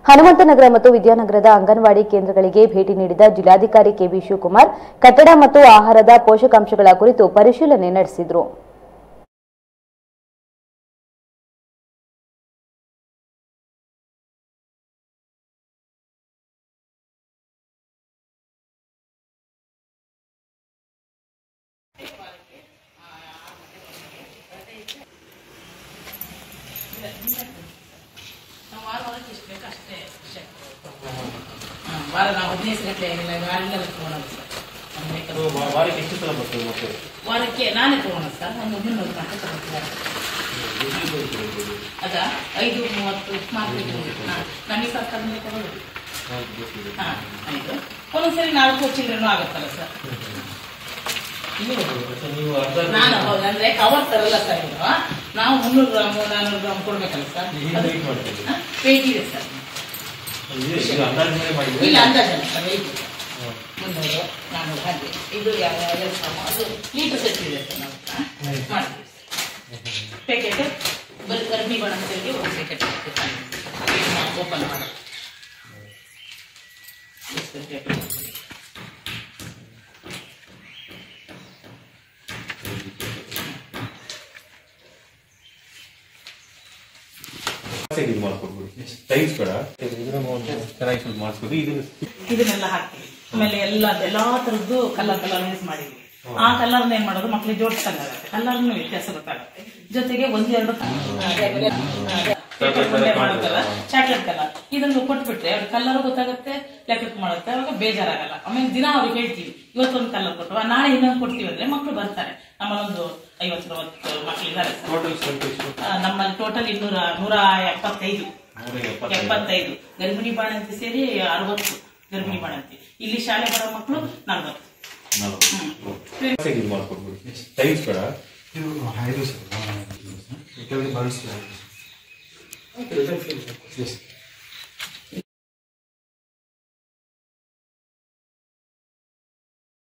ಹನುಮಂತನಗರ ಮತ್ತು ವಿದ್ಯಾನಗರದ ಅಂಗನವಾಡಿ ಕೇಂದ್ರಗಳಿಗೆ ಭೇಟಿ ನೀಡಿದ ಜಿಲ್ಲಾಧಿಕಾರಿ ಕೆಬಿ ಶಿವಕುಮಾರ್ ಕಟ್ಟಡ ಮತ್ತು ಆಹಾರದ ಪೋಷಕಾಂಶಗಳ ಕುರಿತು ಪರಿಶೀಲನೆ ನಡೆಸಿದರು ನಾವು ವಾರ ವಾರಕ್ಕೆ ಎಷ್ಟು ಬೇಕು ಅಷ್ಟೇ ವಿಷಯ ಹಾಂ ವಾರ ನಾವು ಹದಿನೈದು ಗಂಟೆ ಏನಿಲ್ಲ ವಾರಗಳೆಲ್ಲ ತೊಗೊಳೋದು ಸರ್ ನಮ್ಗೆ ಬೇಕಾದ್ರೆ ವಾರಕ್ಕೆ ಎಷ್ಟು ಸಲ ಬರ್ತದೆ ಮತ್ತೆ ವಾರಕ್ಕೆ ನಾನೇ ತೊಗೊಳೋದು ಸರ್ ಒಂದು ಮುನ್ನೂರು ಗಂಟೆ ತಗೊಳ್ತಾರೆ ಅದ ಐದು ಮೂವತ್ತು ಮಾರ್ಕೆಟ್ ಹಾಂ ನಮಗೆ ಸರ್ಕಾರದಿಂದ ಕೊಡೋದು ಹಾಂ ಐದು ಒಂದೊಂದ್ಸರಿ ನಾಲ್ಕು ಚಿಲ್ಲರೆನೂ ಆಗುತ್ತಲ್ಲ ಸರ್ ನೀವು ಅರ್ಧ ನಾನು ಹೌದು ಅಂದ್ರೆ ಕವರ್ ತರಲ್ಲ ಸರ್ ಇವರು ನಾವು ಮುನ್ನೂರು ಗ್ರಾಮ್ ನಾನ್ನೂರು ಗ್ರಾಮ್ ಕೊಡ್ಬೇಕಲ್ಲ ಸರ್ ಈಗ ಅದು ವೇಟ್ ಮಾಡ್ತೀವಿ ವೇಟ್ ಇದೆ ಸರ್ ಇದು ಈಗ ಅಂದಾಜು ಮೇಲೆ ಮಾಡಿದ್ರೆ ಇಲ್ಲ ಅಂದಾಜಲ್ಲ ಸರ್ ವೇಟ್ ಇದೆ ಮುನ್ನೂರು ನಾನ್ನೂರು ಹಾಗೆ ಇದು ಯಾವ ಎರಡು ಗ್ರಾಮ್ ಅದು ಲೀಟರ್ ಸೆಟ್ ಇದೆ ಸರ್ ನಾವು ಹಾ? ಮಾಡ್ತೀವಿ ಪ್ಯಾಕೆಟ್ ಬರೀ ಗರ್ಭಿ ಬಣ್ಣದಲ್ಲಿ ಒಂದು ಪ್ಯಾಕೆಟ್ ಓಪನ್ ಮಾಡಿ ಎಷ್ಟು ಪ್ಯಾಕೆಟ್ ಇದು ಮಾಡ್ಕೊಡ್ಬಿಡಿ ಟೈಮ್ಸ್ ಬೇಡ ಇದನ್ನ ಒಂದು ಚೆನ್ನಾಗಿ ಸ್ವಲ್ಪ ಮಾಡಿಸ್ಬಿಟ್ಟು ಇದು ಇದನ್ನೆಲ್ಲ ಹಾಕ್ತೀವಿ ಆಮೇಲೆ ಎಲ್ಲ ಎಲ್ಲಾ ತರದ್ದು ಕಲರ್ ಕಲರ್ ಯೂಸ್ ಮಾಡಿದ್ವಿ ಆ ಕಲರ್ ಏನ್ ಮಾಡೋದು ಮಕ್ಳಿಗೆ ಜೋಡಿಸ್ದಂಗಾಗತ್ತೆ ಕಲರ್ನು ವ್ಯತ್ಯಾಸ ಗೊತ್ತಾಗುತ್ತೆ ಜೊತೆಗೆ ಒಂದೆರಡು ಪೇಪರ್ ಬಂಡೆ ಮಾಡುತ್ತಲ್ಲ ಚಾಕ್ಲೇಟ್ ಕಲರ್ ಇದನ್ನು ಕೊಟ್ಬಿಟ್ರೆ ಅವ್ರ ಕಲರ್ ಗೊತ್ತಾಗುತ್ತೆ ಲೆಕ್ಕಕ್ಕೆ ಮಾಡುತ್ತೆ ಅವಾಗ ಬೇಜಾರಾಗಲ್ಲ ಆಮೇಲೆ ದಿನ ಅವ್ರಿಗೆ ಹೇಳ್ತೀವಿ ಇವತ್ತೊಂದು ಕಲರ್ ಕೊಟ್ಟು ನಾಳೆ ಇನ್ನೊಂದು ಕೊಡ್ತೀವಿ ಅಂದ್ರೆ ಮಕ್ಳು ಬರ್ತಾರೆ ನಮ್ಮಲ್ಲೊಂದು ಐವತ್ತು ಅರವತ್ತು ಮಕ್ಳಿದ್ದಾರೆ ಸರ್. ಟೋಟಲ್ ಸ್ಟ್ರೆಂತ್ ಎಷ್ಟು ಆ, ನಮ್ಮಲ್ಲಿ ಟೋಟಲ್ ಇನ್ನೂರ ನೂರ ಎಪ್ಪತ್ತೈದು ನೂರ ಎಪ್ಪತ್ತೈದು ಎಪ್ಪತ್ತೈದು ಗರ್ಭಿಣಿ ಬಾಣಂತಿ ಸೇರಿ ಅರವತ್ತು ಗರ್ಭಿಣಿ ಬಾಣಂತಿ ಇಲ್ಲಿ ಶಾಲೆ ಬರೋ ಮಕ್ಕಳು ನಲ್ವತ್ತು ನಾಲ್ಕು ಇದು ಮಾಡ್ಕೊಡ್ಬಿಡಿ ಟೈಮ್ಸ್ ಬೇಡ ಇದು ಐದು ಸರ್ ಕೆಲವರಿಗೆ ಬಳಸ್ತೀವಿ ಎಸ್